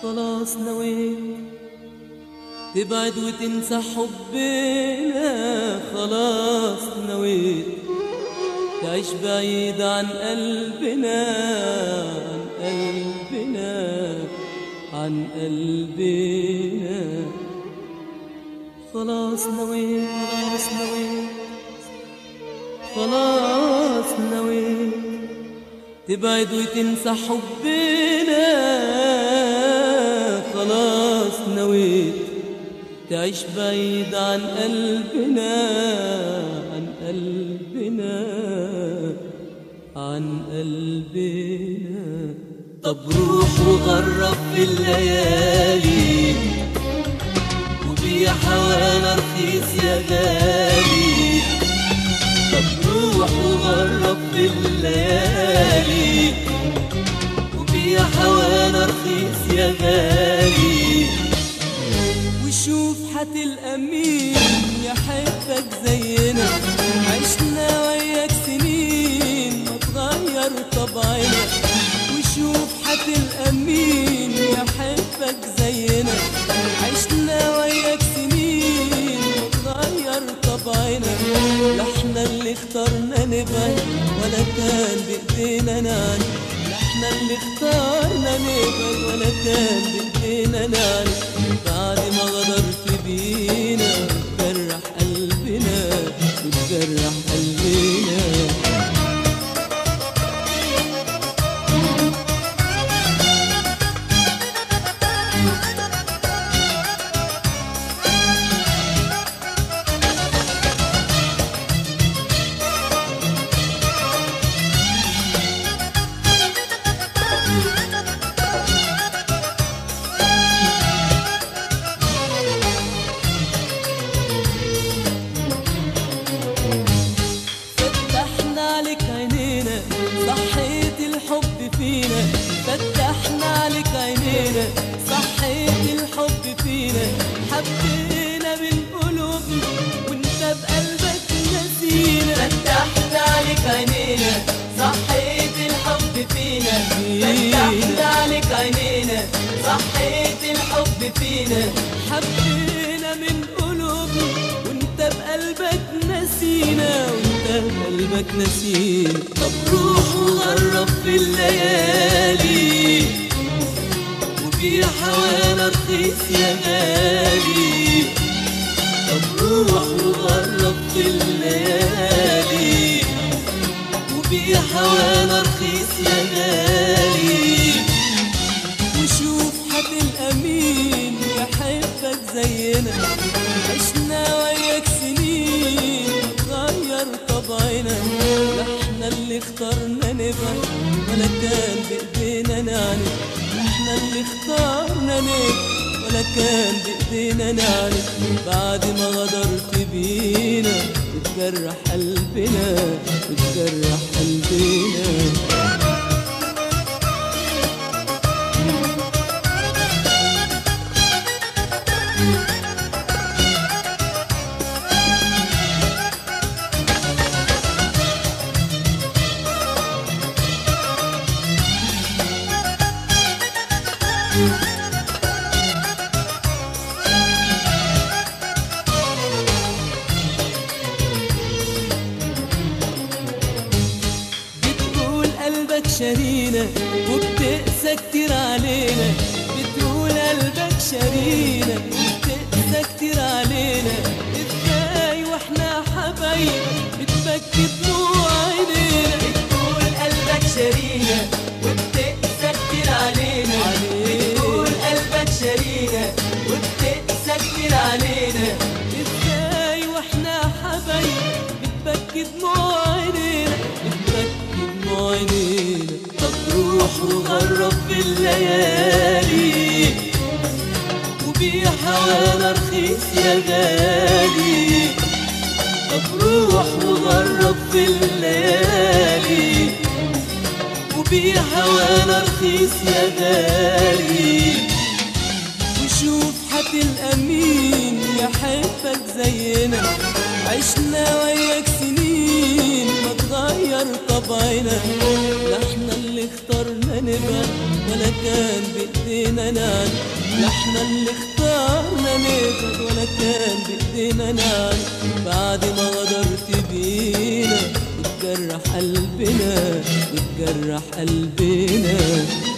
خلاص نويت تبعد وتنسى حبنا خلاص نويت تعيش بعيد عن قلبنا عن قلبنا عن قلبنا خلاص نويت خلاص نويت خلاص نويت تبعد وتنسى حبنا خلاص نويت تعيش بعيد عن قلبنا عن قلبنا عن قلبنا طب روح وغرب في الليالي وبيع حوانا رخيص يا غالي طب روح وغرب في الليالي وبيع حوانا رخيص يا غالي وشوف حتلقى مين يحبك زينا عشنا وياك سنين ما تغير طبعنا وشوف حتلقى مين يحبك زينا عشنا وياك سنين ما تغير طبعنا لا احنا اللي اخترنا نبعد ولا كان بايدينا نعرف لا احنا اللي اخترنا نبعد ولا كان بايدينا نعرف بعد ما غدرت بينا وتجرح قلبنا وتجرح قلبنا فتحنا عليك عينينا صحيت الحب فينا فتحنا عليك عينينا صحيت الحب فينا حبينا من قلوبنا وانت بقلبك نسينا فتحنا عليك عينينا صحيت الحب فينا فتحنا عليك عينينا صحيت الحب فينا حبينا من قلوبنا وانت بقلبك نسينا وانت بقلبك نسينا طب روح وغرب في الليالي وبيع حوانا رخيص يا غالي طب روح وغرب في الليالي وبيع حوانا رخيص يا غالي وشوف حتلقى مين يحبك زينا عشنا وياك سنين غير طبعنا لا احنا اللي اخترنا نبعد ولا كان بايدينا نعرف لا احنا اللي اخترنا نبعد ولا كان بايدينا نعرف بعد ما غدرت بينا وتجرح قلبنا وتجرح قلبنا بتقول قلبك شارينا وبتقسى كتير علينا بتقول قلبك شارينا وبتقسى كتير علينا ازاي واحنا حبايب بتبكي دموع عينينا بتقول قلبك شارينا وبتقسى كتير علينا بتقول قلبك شارينا وبتقسى كتير علينا ازاي واحنا حبايب بتبكي دموع عينينا بتبكي دموع عينينا طب روح وغرب في الليالي وبيع حوانا رخيص يا غالي طب روح وغرب في الليالي وبيع حوانا رخيص يا غالي وشوف حتلقى مين يحبك زينا عشنا وياك سنين ما تغير طبعنا لا احنا اللي اخترنا نبعد ولا كان بإيدينا نعد لا احنا اللي اخترنا نبعد ولا كان بإيدينا نعد بعد ما غدرت بينا وتجرح قلبنا وتجرح قلبنا